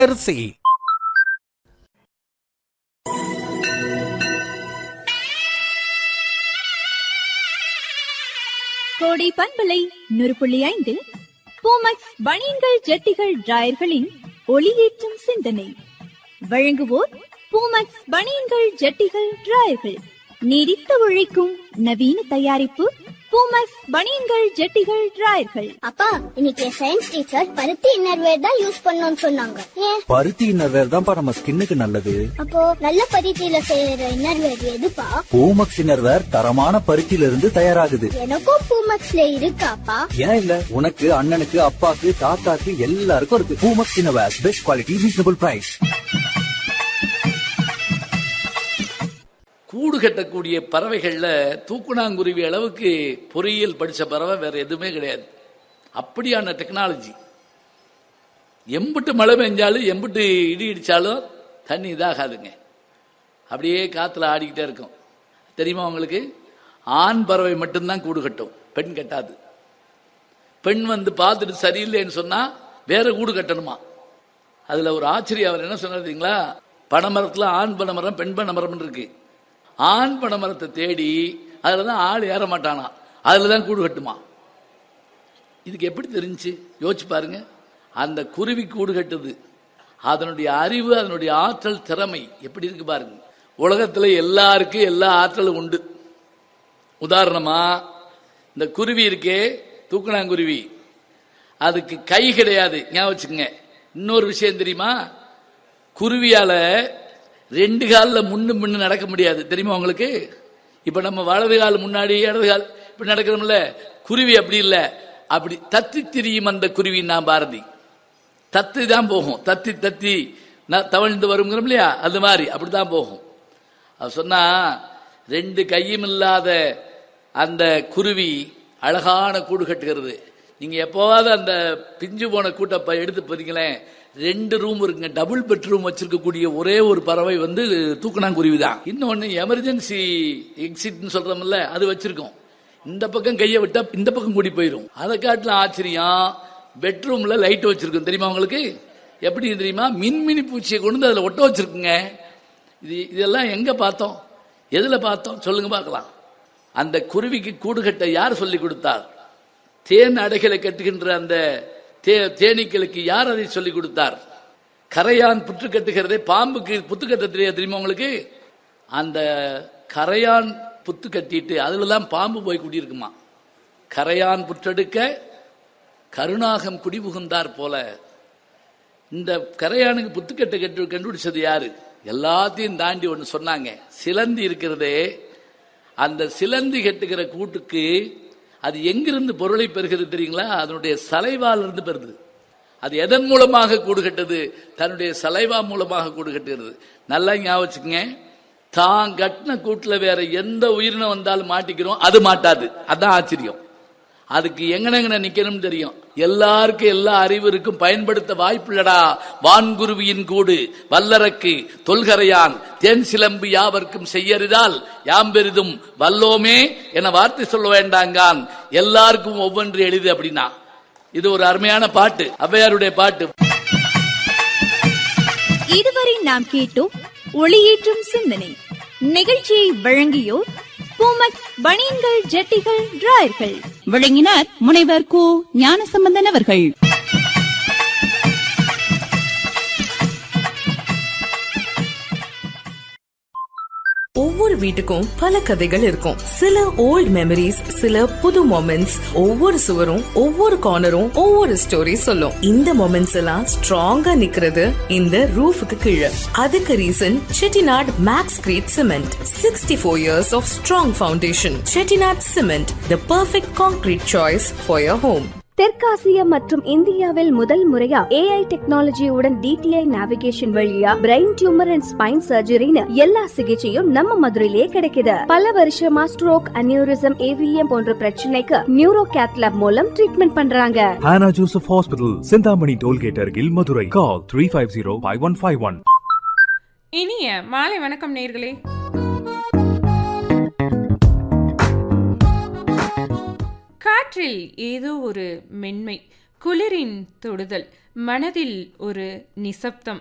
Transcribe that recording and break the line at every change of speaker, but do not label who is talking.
அரிசி
கோடை பண்பலை நூறு புள்ளி ஐந்தில் பூமக்ஸ் பனியன்கள் ஜட்டிகள் டிராயர்களின் ஒளியேற்றும் சிந்தனை வழங்குவோர் பூமக்ஸ் பனியன்கள் ஜட்டிகள் டிராயர்கள் நீடித்து உழைக்கும் நவீன தயாரிப்பு பூமக்ஸ் பனியன்கள் ஜட்டிகள் டிராயர்கள்
அப்பா இன்னைக்கு சயின்ஸ் டீச்சர் பருத்தி இன்னர்வேர் தான் யூஸ் பண்ணணும்னு சொன்னாங்க ஏன்
பருத்தி இன்னர்வேர் தான்ப்பா நம்ம ஸ்கின்னுக்கு நல்லது
அப்போ நல்ல பருத்தியில செய்யற இன்னர்வேர் எதுப்பா
பூமக்ஸ் இன்னர்வேர் தரமான பருத்தியில இருந்து தயாராகுது
எனக்கும் பூமக்ஸ்ல இருக்காப்பா
ஏன் இல்ல உனக்கு அண்ணனுக்கு அப்பாக்கு தாத்தாக்கு எல்லாருக்கும் இருக்கு Poomex innerwear best quality reasonable price
கூடு கட்டக்கூடிய பறவைகள்ல தூக்குனாங்குருவி அளவுக்கு பொறியியல் படிச்ச பறவை வேற எதுவுமே கிடையாது அப்படியான டெக்னாலஜி எம்பிட்டு மழை பெஞ்சாலும் எம்பிட்டு இடி இடிச்சாலும் தண்ணி இதாகாதுங்க அப்படியே காத்துல ஆடிக்கிட்டே இருக்கும் தெரியுமா உங்களுக்கு ஆண் பறவை மட்டும்தான் கூடு கட்டும் பெண் கட்டாது பெண் வந்து பார்த்துட்டு சரியில்லைன்னு சொன்னா வேற கூடு கட்டணுமா அதுல ஒரு ஆச்சரியம் அவர் என்ன சொன்னாருங்களா பனைமரத்துல ஆண் பனைமரம் பெண் பனைமரம் இருக்கு ஆண் பனைமரத்தை தேடி அதுல தான் ஆள் ஏற மாட்டானா அதுல தான் கூடு கட்டுமா இதுக்கு எப்படி தெரிஞ்சுச்சு யோசிச்சு பாருங்க அந்த குருவி கூடு கட்டுது அதனுடைய அறிவு அதனுடைய ஆற்றல் திறமை எப்படி இருக்கு பாருங்க உலகத்துல எல்லாருக்கும் எல்லா ஆற்றலும் உண்டு உதாரணமா இந்த குருவி இருக்கே தூக்கணாங்குருவி அதுக்கு கை கிடையாது ஞாபகம் வச்சுக்கோங்க இன்னொரு விஷயம் தெரியுமா குருவியால ரெண்டு காலில் முன்னு முன்னு நடக்க முடியாது தெரியுமா உங்களுக்கு இப்ப நம்ம வலது கால் முன்னாடி இடது கால் இப்படி நடக்கிறோம்ல குருவி அப்படி இல்லை அப்படி தத்தி திரியும் அந்த குருவி நான் பாரதி தத்தி தான் போகும் தத்தி தத்தி ந- தவழ்ந்து வருங்கிறோம் இல்லையா அது மாதிரி அப்படிதான் போகும் அது சொன்னா ரெண்டு கையும் இல்லாத அந்த குருவி அழகான கூடு கட்டுகிறது நீங்க எப்போவாவது அந்த பிஞ்சு போன கூட்டப்ப எடுத்து போறீங்களேன் ரெண்டு ரூம் இருக்குங்க டபுள் பெட்ரூம் வச்சிருக்கக்கூடிய ஒரே ஒரு பறவை வந்து தூக்கணாங்குருவி தான் இன்னொன்னு எமர்ஜென்சி எக்ஸிட்னு சொல்றோம்ல அது வச்சிருக்கோம் இந்த பக்கம் கையை விட்டா இந்த பக்கம் கூடி போயிடும் அதை காட்டிலும் ஆச்சரியம் பெட்ரூம்ல லைட் வச்சிருக்கும் தெரியுமா உங்களுக்கு எப்படி தெரியுமா மின்மினி பூச்சியை கொண்டு வந்து அதுல ஒட்ட வச்சிருக்குங்க இது இதெல்லாம் எங்க பார்த்தோம் எதுல பார்த்தோம் சொல்லுங்க பார்க்கலாம் அந்த குருவிக்கு கூடு கட்ட யார் சொல்லி கொடுத்தார் தேன் அடைகளை கட்டுகின்ற அந்த தே தேனீக்களுக்கு யார் அதை சொல்லிக் கொடுத்தார் கரையான் புற்று கட்டுகிறதே பாம்புக்கு புத்து கட்ட தெரியாது தெரியுமா உங்களுக்கு அந்த கரையான் புத்து கட்டிட்டு அதுல தான் பாம்பு போய் குடியிருக்குமா கரையான் புற்றெடுக்க கருணாகம் குடிபுகுந்தார் போல இந்த கரையானுக்கு புத்துக்கட்டை கட்டு கண்டுபிடிச்சது யாரு எல்லாத்தையும் தாண்டி ஒன்று சொன்னாங்க சிலந்தி இருக்கிறதே அந்த சிலந்தி கட்டுகிற கூட்டுக்கு அது எங்கிருந்து பொருளை பெறுகிறது தெரியுங்களா அதனுடைய சலைவால் இருந்து பெறுது அது எதன் மூலமாக கூடு கட்டுது தன்னுடைய சலைவா மூலமாக கூடு கட்டுகிறது நல்லா ஞாபகம் வச்சுக்கங்க தான் கட்டின கூட்டுல வேற எந்த உயிரினம் வந்தாலும் மாட்டிக்கிறோம் அது மாட்டாது அதான் ஆச்சரியம் அதுக்கு எங்கனெங்கன நிக்கணும்னு தெரியும் எல்லாருக்கும் எல்லா அறிவு இருக்கும் பயன்படுத்த வாய்ப்பில்லடா வான்குருவியின் கூடு வல்லரக்கு தொல்கரையான் தேன் சிலம்பு யாவர்க்கும் செய்யறிதால் யாம் பெரிதும் வல்லோமே என வார்த்தை சொல்ல வேண்டாங்கான் எல்லாருக்கும் ஒவ்வொன்று எளிது அப்படின்னா இது ஒரு அருமையான பாட்டு ஔவையாருடைய பாட்டு
இதுவரை நாம் கேட்டோம் ஒளியேற்றும் சிந்தனை நிகழ்ச்சியை வழங்கியோர் பூமக்ஸ் பனியன்கள் ஜட்டிகள் டிராயர்கள்
வழங்கினார் முனைவர் கு ஞானசம்பந்தன் அவர்கள்
ஒவ்வொரு வீட்டுக்கும் பல கதைகள் இருக்கும் சில ஓல்ட் மெமரிஸ் சில புது மொமெண்ட்ஸ் ஒவ்வொரு சுவரும் ஒவ்வொரு கார்னரும் ஒவ்வொரு ஸ்டோரி சொல்லும் இந்த மொமெண்ட்ஸ் எல்லாம் ஸ்ட்ராங்கா நிக்கிறது இந்த ரூஃபுக்கு கீழே அதுக்கு reason Chettinad Max Crete cement sixty four years of strong foundation Chettinad cement the perfect concrete choice for your home
தெற்காசிய மற்றும் இந்தியாவில் முதல் முறையா ஏஐ டெக்னாலஜியுடன் டிடிஐ நேவிகேஷன் வழியா பிரெயின் டியூமர் அண்ட் ஸ்பைன் சர்ஜரின்னு எல்லா சிகிச்சையும் நம்ம மதுரையிலே கிடைக்குது பல வருஷமா ஸ்ட்ரோக் அனியூரிசம் ஏவிஎம் போன்ற பிரச்சனைக்கு நியூரோ கேத்லாப் மூலம் ட்ரீட்மெண்ட் பண்றாங்க
Hannah Joseph Hospital, Sindhamani Tollgate Argil, Madurai. Call 350-5151.
இனிய மாலை வணக்கம் நேர்களே காற்றில் ஏதோ ஒரு மென்மை குளிரின் தொடுதல் மனதில் ஒரு நிசப்தம்